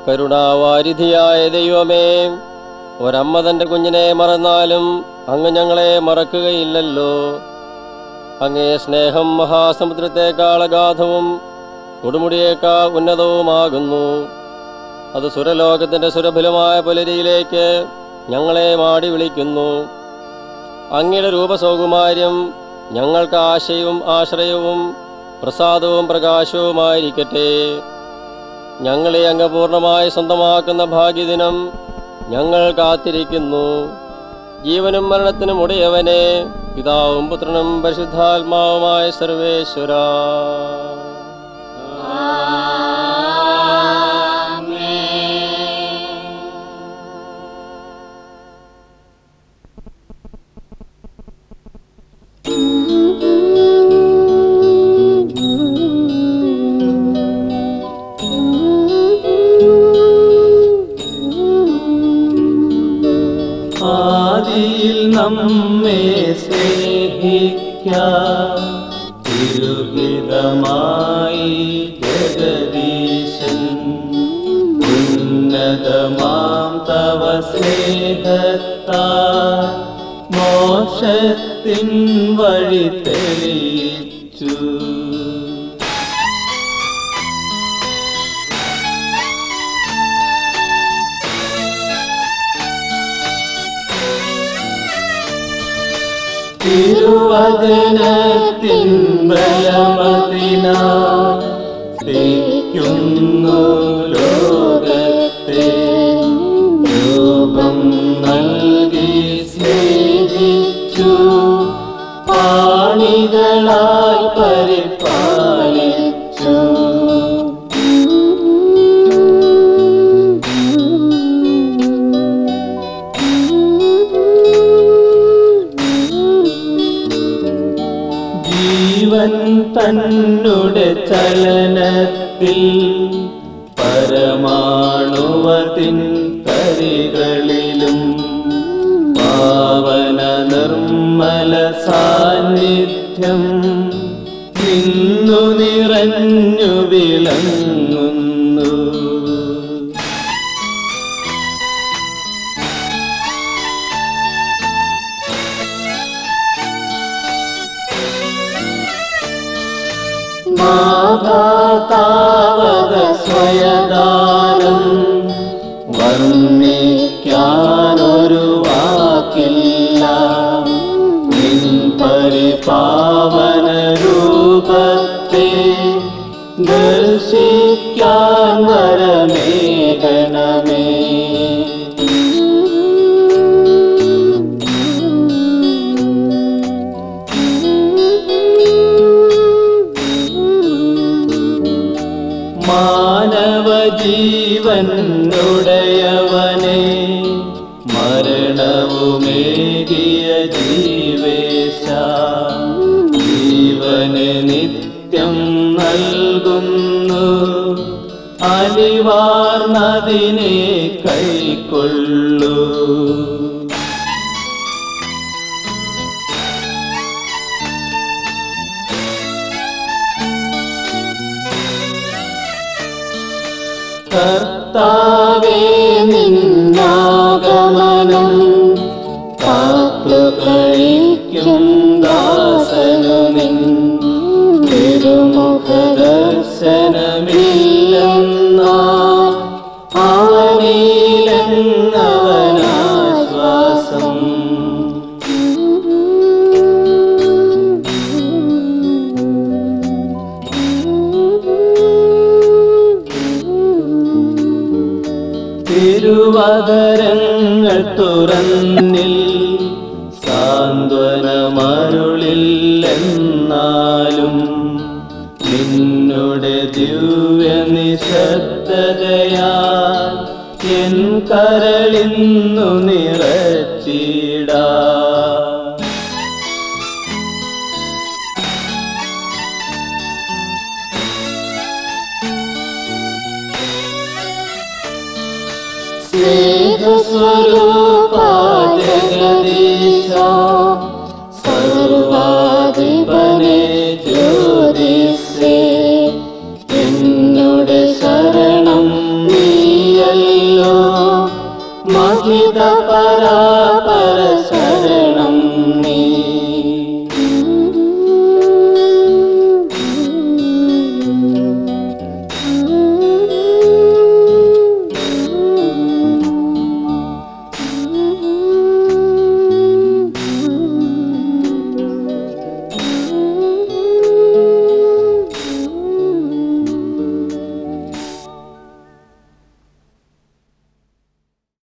കരുണാവാരിധിയായ ദൈവമേ ഒരമ്മ തന്റെ കുഞ്ഞിനെ മറന്നാലും അങ്ങ് ഞങ്ങളെ മറക്കുകയില്ലല്ലോ അങ്ങേ സ്നേഹം മഹാസമുദ്രത്തെക്കാൾ അഗാധവും കൊടുമുടിയേക്കാൾ ഉന്നതവുമാകുന്നു അത് സുരലോകത്തിന്റെ സുരഭിലമായ പുലരിയിലേക്ക് ഞങ്ങളെ മാടി വിളിക്കുന്നു അങ്ങയുടെ രൂപസൗകുമാര്യം ഞങ്ങൾക്ക് ആശയവും ആശ്രയവും പ്രസാദവും പ്രകാശവുമായിരിക്കട്ടെ ഞങ്ങളെ അങ്ങ് പൂർണ്ണമായി സ്വന്തമാക്കുന്ന ഭാഗ്യദിനം ഞങ്ങൾ കാത്തിരിക്കുന്നു ജീവനും മരണത്തിനും ഉടയവനെ പിതാവും പുത്രനും പരിശുദ്ധാത്മാവുമായ സർവേശ്വര ആദിയിൽ നമ്മെ സ്നേഹിക്കാം തിരുഹിതമായി ജഗദീശൻ ഉന്നതമാം തവ സ്നേഹത്താ മോക്ഷത്തിൻ വഴി തെളിയിച്ചു തിരുവചനത്തിൻ ബലമതിനാ സ്നേഹിക്കുന്നു ലോകത്തെ രൂപം നൽകി സ്നേഹിച്ചു പാണികളായി പരിപാലിച്ചു ജീവൻ തന്നുടെ ചലനത്തിൽ പരമാണുവതിൻ തരികളിലും പാവന നിർമ്മല സാന്നിധ്യം നിന്നു നിറഞ്ഞു വിളങ്ങുന്നു മാതാവക സ്വയദാനം വർണ്ണിക്കാനൊരു വാക്കില്ല നിൻ പരിപാവന രൂപത്തെ ദർശിക്കാൻ വരമേകണമേ മാനവ ജീവനുടയവനെ മരണവുമേകിയ ജീവേശ ജീവനെ നിത്യം നൽകുന്നു അലിവാർന്നതിനെ കൈക്കൊള്ളൂ കർത്താവേ നിന്നാഗമനം കാത്തു കഴിക്കും ദാസനു നിൻ തിരുമുഖ ദർശനമില്ലെന്ന ആനീലെന്നവനാശ്വാസം തിരുവകരങ്ങൾ തുറന്നിൽ സാന്ത്വനമരുളില്ലെന്നാലും നിന്നുടെ ദിവ്യ നിശബ്ദതയാ എൻ കരളിന്നു നിറച്ചിടാ സ്നേഹസ്വരൂപാ ജഗദീശ സർവാധിപനെ ജ്യോതിസേ എന്നോട് ശരണം നീയ പരാപര ശരണം